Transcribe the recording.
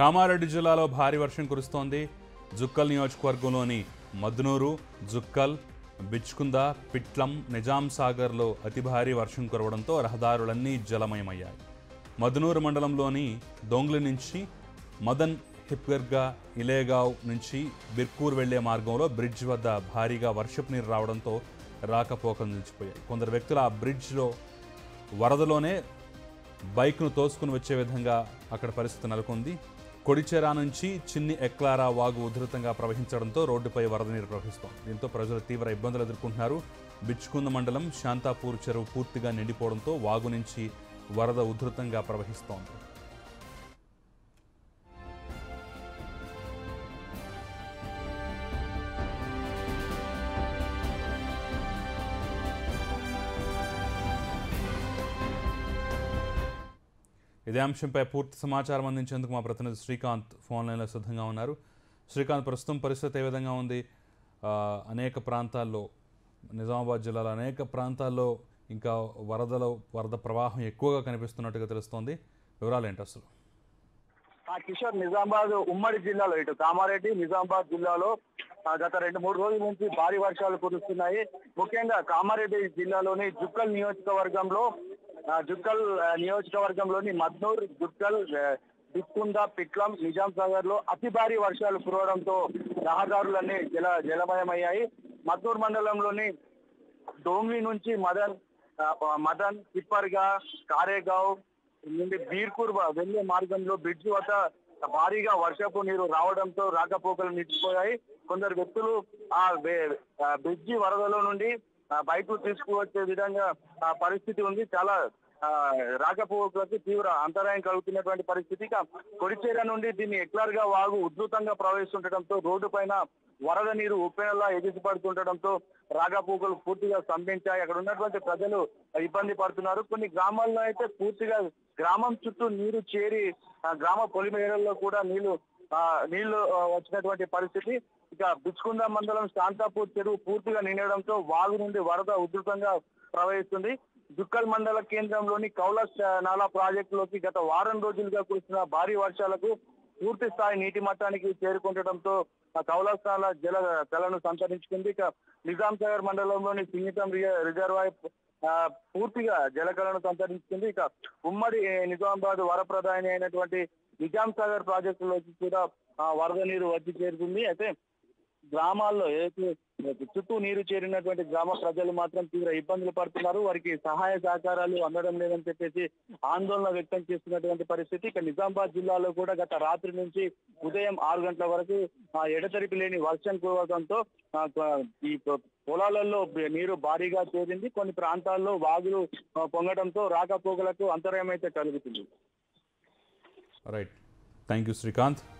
కామారెడ్డి జిల్లాలో భారీ వర్షం కురుస్తోంది జుక్కల్ నియోజకవర్గంలోని మద్నూరు జుక్కల్ బిచ్కుంద పిట్లం నిజాం సాగర్లో అతి భారీ వర్షం కురవడంతో రహదారులన్నీ జలమయమయ్యాయి మద్నూరు మండలంలోని దొంగ్లి నుంచి మదన్ హిప్గర్గా ఇలేగావ్ నుంచి బిర్కూర్ వెళ్లే మార్గంలో బ్రిడ్జ్ వద్ద భారీగా వర్షపు నీరు రావడంతో రాకపోకలు నిలిచిపోయాయి కొందరు వ్యక్తులు ఆ బ్రిడ్జ్లో వరదలోనే బైక్ను తోసుకుని వచ్చే విధంగా అక్కడ పరిస్థితి నెలకొంది కొడిచెరా నుంచి చిన్ని ఎక్లారా వాగు ఉధృతంగా ప్రవహించడంతో రోడ్డుపై వరద నీరు ప్రవహిస్తోంది దీంతో ప్రజలు తీవ్ర ఇబ్బందులు ఎదుర్కొంటున్నారు బిచ్చుకుంద మండలం శాంతాపూర్ చెరువు పూర్తిగా నిండిపోవడంతో వాగు నుంచి వరద ఉధృతంగా ప్రవహిస్తోంది ఇదే అంశంపై పూర్తి సమాచారం అందించేందుకు మా ప్రతినిధి శ్రీకాంత్ ఫోన్ లైన్లో సిద్ధంగా ఉన్నారు శ్రీకాంత్ ప్రస్తుతం పరిస్థితి ఏ విధంగా ఉంది ఆ, అనేక ప్రాంతాల్లో నిజామాబాద్ జిల్లాలో అనేక ప్రాంతాల్లో ఇంకా వరదలో వరద ప్రవాహం ఎక్కువగా కనిపిస్తున్నట్టుగా తెలుస్తోంది వివరాలు ఏంటి అసలు ఆ కిషోర్ నిజామాబాద్ ఉమ్మడి జిల్లాలో ఇటు కామారెడ్డి నిజామాబాద్ జిల్లాలో ఆ, గత రెండు మూడు రోజుల నుంచి భారీ వర్షాలు కురుస్తున్నాయి ముఖ్యంగా కామారెడ్డి జిల్లాలోని జుక్కల్ నియోజకవర్గంలో ఆ, జుక్కల్ ఆ, నియోజకవర్గంలోని మద్నూర్ జుక్కల్ ఆ, బిక్కుంద పిట్లం నిజాం సాగర్ లో అతి భారీ వర్షాలు కురవడంతో రహదారులన్నీ జల జలమయమయ్యాయి మద్దూరు మండలంలోని డోంగ్లీ నుంచి మదన్ ఆ, మదన్ తిప్పర్గా కారేగావ్ నుండి బీర్పూర్ వ- వెళ్లే మార్గంలో బ్రిడ్జ్ వద్ద భారీగా వర్షపు నీరు రావడంతో రాకపోకలు నిలిచిపోయాయి కొందరు వ్యక్తులు ఆ వే- ఆ బ్రిడ్జి వరదలో నుండి ఆ, బయటకు తీసుకువచ్చే విధంగా ఆ, పరిస్థితి ఉంది చాలా ఆ, రాకపోకలకు తీవ్ర అంతరాయం కలుగుతున్నటువంటి పరిస్థితి ఇక కొడిచేర నుండి దీన్ని ఎక్లర్గా వాగు ఉధృతంగా ప్రవహిస్తుండటంతో రోడ్డు పైన వరద నీరు ఉప్పెనలా ఎగిసిపడుతుండటంతో రాకపోకలు పూర్తిగా స్తంభించాయి అక్కడ ఉన్నటువంటి ప్రజలు ఇబ్బంది పడుతున్నారు కొన్ని గ్రామాల్లో అయితే పూర్తిగా గ్రామం చుట్టూ నీరు చేరి ఆ గ్రామ పొలిమేరల్లో కూడా నీళ్లు ఆ నీళ్లు ఆ, వచ్చినటువంటి పరిస్థితి ఇక బిచ్చుకుంద మండలం శాంతాపూర్ చెరువు పూర్తిగా నిండడంతో వాగు నుండి వరద ఉధృతంగా ప్రవహిస్తుంది దుక్కల్ మండల కేంద్రంలోని కౌలస్ ఆ, నాలా ప్రాజెక్టులోకి గత వారం రోజులుగా కురుస్తున్న భారీ వర్షాలకు పూర్తి స్థాయి నీటి మట్టానికి చేరుకుంటడంతో ఆ కౌలస్థాల జల కళను సంతరించుకుంది ఇక నిజాం సాగర్ మండలంలోని సింగితం రి- రిజర్వాయర్ ఆ, పూర్తిగా జలకళను సంతరించుకుంది ఇక ఉమ్మడి ఏ, నిజామాబాద్ వరప్రధాని అయినటువంటి నిజాం సాగర్ ప్రాజెక్టులోకి కూడా ఆ, వరద నీరు వచ్చి చేరుతుంది అయితే గ్రామాల్లో ఏదైతే చుట్టూ నీరు చేరినటువంటి గ్రామ ప్రజలు మాత్రం తీవ్ర ఇబ్బందులు పడుతున్నారు వారికి సహాయ సహకారాలు అందడం లేదని చెప్పేసి ఆందోళన వ్యక్తం చేస్తున్నటువంటి పరిస్థితి ఇక నిజామాబాద్ జిల్లాలో కూడా గత రాత్రి నుంచి ఉదయం ఆరు గంటల వరకు ఆ, ఎడతెరిపి లేని వర్షం కురవడంతో ఆ, ప- ఈ పొ- పొలాలలో బ- నీరు భారీగా చేరింది కొన్ని ప్రాంతాల్లో వాగులు ఆ, పొంగడంతో రాకపోకలకు అంతరాయం అయితే కలుగుతుంది రైట్ థ్యాంక్ యూ శ్రీకాంత్